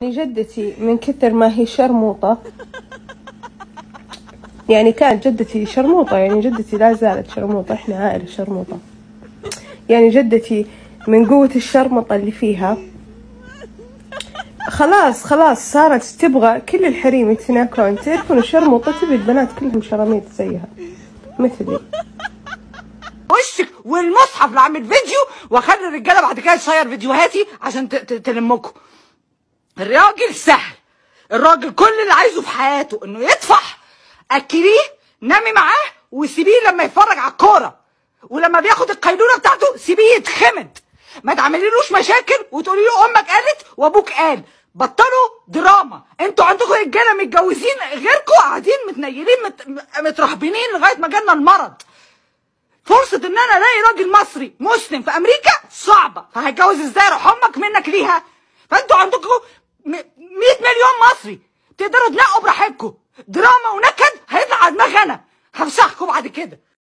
جدتي من كثر ما هي شرموطة يعني كانت جدتي شرموطة يعني جدتي لا زالت شرموطة احنا عائلة شرموطة يعني جدتي من قوة الشرمطة اللي فيها خلاص خلاص صارت تبغى كل الحريم يتناكلون تعرفون الشرموطة تبي البنات كلهم شراميط زيها مثلي وشك والمصحف اللي عامل فيديو واخلي الرجاله بعد كده تشير فيديوهاتي عشان ت- ت- تلمكم الراجل سهل الراجل كل اللي عايزه في حياته انه يطفح اكليه نامي معاه وسيبيه لما يتفرج على الكوره ولما بياخد القيلوله بتاعته سيبيه يتخمد ما تعمليلوش مشاكل وتقولي له امك قالت وابوك قال بطلوا دراما انتوا عندكم رجاله متجوزين غيركم قاعدين متنيلين مت... مترهبنين لغايه ما جالنا المرض فرصة ان انا الاقي راجل مصري مسلم في امريكا صعبة فهيتجوز ازاي روح امك منك ليها فانتوا عندكم م- 100 مليون مصري تقدروا تنقوا براحتكم دراما ونكد هيطلع على دماغي انا هفشخكم بعد كده